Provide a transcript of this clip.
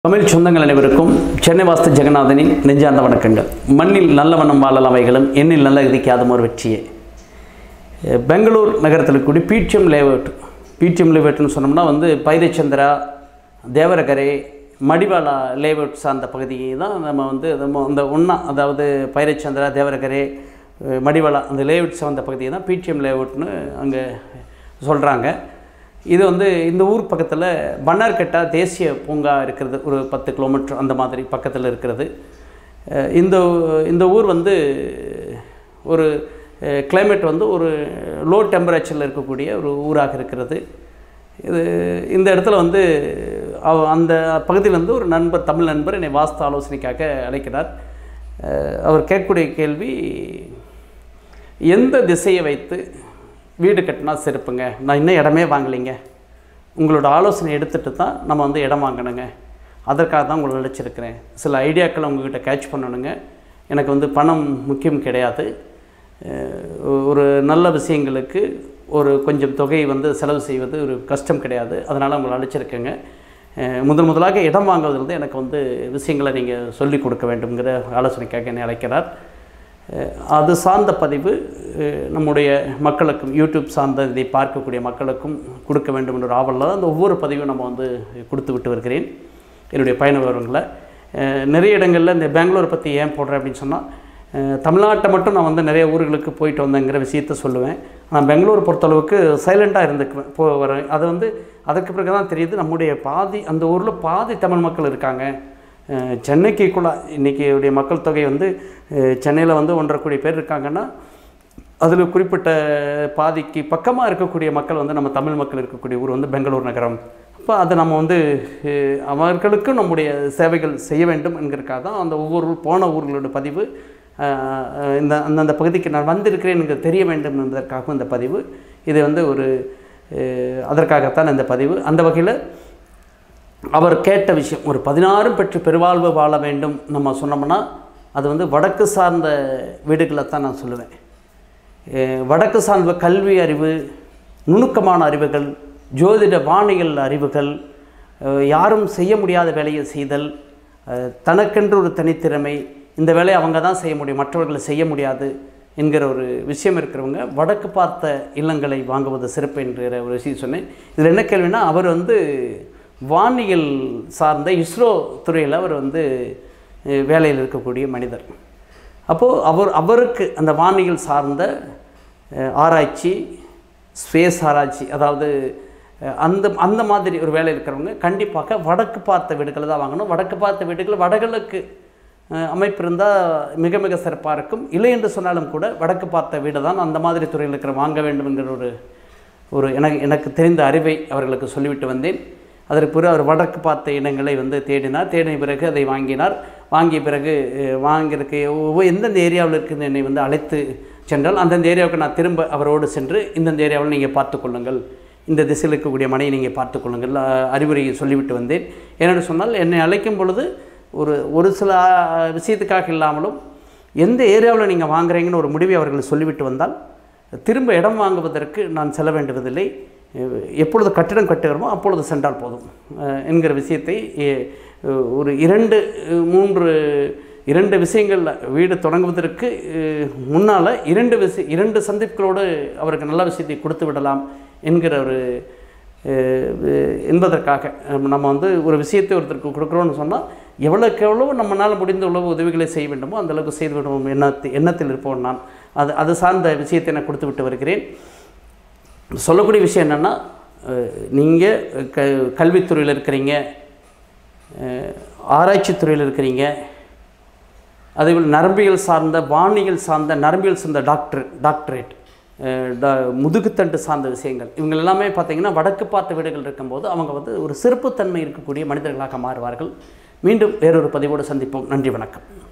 தமிழ் சொந்தங்கள் அனைவருக்கும் சென்னை வாஸ்து ஜெகநாதனின் நெஞ்சார்ந்த வணக்கங்கள் மண்ணில் நல்ல வண்ணம் வாழல் அவைகளும் எண்ணில் நல்ல விதிக்காத ஒரு வெற்றியே அஹ் பெங்களூர் நகரத்தில் இருக்கக்கூடிய பீச்சியம் லேஅவுட் பீச்சியம் லேஅவுட்னு சொன்னோம்னா வந்து பைரச்சந்திரா தேவரகரை மடிவாளா லேஅவுட் சார்ந்த பகுதியை தான் நம்ம வந்து நம்ம அந்த ஒன்றா அதாவது பைரச்சந்திரா தேவரகரை அஹ் மடிவாளா அந்த லேஅவுட் சார்ந்த பகுதியை தான் பீச்சியம் லேஅவுட்னு அங்கே சொல்கிறாங்க இது வந்து இந்த ஊர் பக்கத்தில் பன்னார்கட்டா தேசிய பூங்கா இருக்கிறது ஒரு பத்து கிலோமீட்டர் அந்த மாதிரி பக்கத்தில் இருக்கிறது அஹ் இந்த இந்த ஊர் வந்து ஒரு கிளைமேட் வந்து ஒரு லோ டெம்பரேச்சரில் இருக்கக்கூடிய ஒரு ஊராக இருக்கிறது இது இந்த இடத்துல வந்து அவ- அந்த பகுதியில் வந்து ஒரு நண்பர் தமிழ் நண்பர் என்னை வாஸ்து ஆலோசனைக்காக அழைக்கிறார் அஹ் அவர் கேட்கக்கூடிய கேள்வி எந்த திசையை வைத்து வீடு கட்டினா சிறப்புங்க நான் இன்னும் இடமே வாங்கலைங்க உங்களோட ஆலோசனை எடுத்துகிட்டு தான் நம்ம வந்து இடம் வாங்கணுங்க அதற்காக தான் உங்களை அழைச்சிருக்கிறேன் சில ஐடியாக்களை உங்ககிட்ட கேட்ச் பண்ணணுங்க எனக்கு வந்து பணம் முக்கியம் கிடையாது அஹ் ஒரு நல்ல விஷயங்களுக்கு ஒரு கொஞ்சம் தொகை வந்து செலவு செய்வது ஒரு கஷ்டம் கிடையாது அதனால் உங்களை அழைச்சிருக்கேங்க அஹ் முதல் முதலாக இடம் வாங்குவதிலிருந்து எனக்கு வந்து விஷயங்களை நீங்கள் சொல்லிக் கொடுக்க வேண்டும்ங்கிற ஆலோசனைக்காக என்னை அழைக்கிறார் அஹ் அது சார்ந்த பதிவு அஹ் நம்முடைய மக்களுக்கும் யூடியூப் சார்ந்த இதை பார்க்கக்கூடிய மக்களுக்கும் கொடுக்க வேண்டும் என்ற ஒரு ஆவலில் தான் அந்த ஒவ்வொரு பதிவும் நம்ம வந்து கொடுத்து விட்டு வருகிறேன் என்னுடைய பயண விவரங்களை அஹ் நிறைய இடங்களில் இந்த பெங்களூர் பற்றி ஏன் போடுறேன் அப்படின்னு சொன்னால் தமிழ்நாட்டை மட்டும் நான் வந்து நிறைய ஊர்களுக்கு போயிட்டு வந்தேங்கிற விஷயத்த சொல்லுவேன் ஆனால் பெங்களூர் பொறுத்தளவுக்கு சைலண்ட்டாக இருந்துக்குவேன் போ வரேன் அது வந்து அதுக்கு பிறகு தான் தெரியுது நம்முடைய பாதி அந்த ஊரில் பாதி தமிழ் மக்கள் இருக்காங்க அஹ் சென்னைக்கு கூட இன்றைக்கி உடைய மக்கள் தொகை வந்து சென்னையில் வந்து ஒன்றரை கோடி பேர் இருக்காங்கன்னா அதில் குறிப்பிட்ட பாதிக்கு பக்கமாக இருக்கக்கூடிய மக்கள் வந்து நம்ம தமிழ் மக்கள் இருக்கக்கூடிய ஊர் வந்து பெங்களூர் நகரம் அப்போ அதை நம்ம வந்து அஹ், அவர்களுக்கும் நம்முடைய சேவைகள் செய்ய வேண்டும் என்கிறதுக்காக தான் அந்த ஒவ்வொரு போன ஊர்களோட பதிவு அஹ், அஹ், இந்த அந்தந்த பகுதிக்கு நான் வந்திருக்கிறேன் எனக்கு தெரிய வேண்டும் என்பதற்காகவும் இந்த பதிவு இது வந்து ஒரு அஹ், அதற்காகத்தான் இந்த பதிவு அந்த வகையில் அவர் கேட்ட விஷயம் ஒரு பதினாறும் பெற்று பெருவாழ்வு வாழ வேண்டும் நம்ம சொன்னோம்னா அது வந்து வடக்கு சார்ந்த வீடுகளை தான் நான் சொல்லுவேன் அஹ் வடக்கு சார்ந்த கல்வி அறிவு நுணுக்கமான அறிவுகள் ஜோதிட வானியல் அறிவுகள் அஹ் யாரும் செய்ய முடியாத வேலையை செய்தல் அஹ் தனக்கென்று ஒரு தனித்திறமை இந்த வேலையை அவங்க தான் செய்ய முடியும் மற்றவர்களை செய்ய முடியாது என்கிற ஒரு விஷயம் இருக்கிறவங்க வடக்கு பார்த்த இல்லங்களை வாங்குவது சிறப்பு என்கிற ஒரு விஷயம் சொன்னேன் இதில் என்ன கேள்வினா அவர் வந்து வானியல் சார்ந்த இஸ்ரோ துறையில் அவர் வந்து அஹ் வேலையில் இருக்கக்கூடிய மனிதர் அப்போது அவர் அவருக்கு அந்த வானியல் சார்ந்த அஹ், ஆராய்ச்சி ஸ்பேஸ் ஆராய்ச்சி அதாவது அஹ், அந்த அந்த மாதிரி ஒரு வேலை இருக்கிறவங்க கண்டிப்பாக வடக்கு பார்த்த வீடுகளை தான் வாங்கணும் வடக்கு பார்த்த வீடுகள் வடகிழக்கு அஹ், அமைப்பு இருந்தால் மிக மிக சிறப்பாக இருக்கும் இல்லை என்று சொன்னாலும் கூட வடக்கு பார்த்த வீடு தான் அந்த மாதிரி துறையில் இருக்கிற வாங்க வேண்டும் என்கிற ஒரு ஒரு எனக்கு எனக்கு தெரிந்த அறிவை அவர்களுக்கு சொல்லிவிட்டு வந்தேன் அதற்கு பிறகு அவர் வடக்கு பார்த்த இனங்களை வந்து தேடினார் தேடின பிறகு அதை வாங்கினார் வாங்கிய பிறகு அஹ், வாங்கியிருக்க ஒவ்வொரு எந்தெந்த ஏரியாவில் இருக்குன்னு என்னை வந்து அழைத்து சென்றால் அந்தந்த ஏரியாவுக்கு நான் திரும்ப அவரோடு சென்று இந்தந்த ஏரியாவில் நீங்கள் பார்த்துக்கொள்ளுங்கள் இந்த திசையில் இருக்கக்கூடிய மனையை நீங்கள் பார்த்துக்கொள்ளுங்கள் அஹ், அறிவுரையை சொல்லிவிட்டு வந்தேன் என்னென்னு சொன்னால் என்னை அழைக்கும் பொழுது ஒரு ஒரு சில அஹ், விஷயத்துக்காக இல்லாமலும் எந்த ஏரியாவில் நீங்கள் வாங்குறீங்கன்னு ஒரு முடிவை அவர்கள் சொல்லிவிட்டு வந்தால் திரும்ப இடம் வாங்குவதற்கு நான் செல்ல வேண்டுவதில்லை அஹ் எப்பொழுது கட்டிடம் கட்டுகிறோமோ அப்பொழுது சென்றால் போதும் அஹ் என்கிற விஷயத்தை அஹ் ஒரு இரண்டு அஹ் மூன்று இரண்டு விஷயங்கள் வீடு தொடங்குவதற்கு முன்னால் இரண்டு விஷய இரண்டு சந்திப்புகளோடு அவருக்கு நல்ல விஷயத்தை கொடுத்து விடலாம் என்கிற ஒரு அஹ் என்பதற்காக அஹ் நம்ம வந்து ஒரு விஷயத்தை ஒருத்தருக்கு கொடுக்குறோன்னு சொன்னால் எவ்வளோக்கு எவ்வளோ நம்மளால் முடிந்த உழவு உதவிகளை செய்ய வேண்டுமோ அந்த அளவுக்கு செய்து விடுவோம் எண்ணத்தில் எண்ணத்தில் இருப்போம் நான் அது அது சார்ந்த விஷயத்தை நான் கொடுத்து விட்டு வருகிறேன் சொல்லக்கூடிய விஷயம் என்னென்னா நீங்கள் க கல்வித்துறையில் இருக்கிறீங்க அஹ், ஆராய்ச்சித் துறையில் இருக்கிறீங்க அதேபோல் நரம்பியல் சார்ந்த வானியல் சார்ந்த நரம்பியல் சார்ந்த டாக்டர் டாக்டரேட் அஹ், ட- முதுகுத்தண்டு சார்ந்த விஷயங்கள் இவங்க எல்லாமே பார்த்தீங்கன்னா வடக்கு பார்த்த வீடுகள் இருக்கும்போது அவங்க வந்து ஒரு சிறப்புத்தன்மை இருக்கக்கூடிய மனிதர்களாக மாறுவார்கள் மீண்டும் வேறொரு பதிவோடு சந்திப்போம் நன்றி வணக்கம்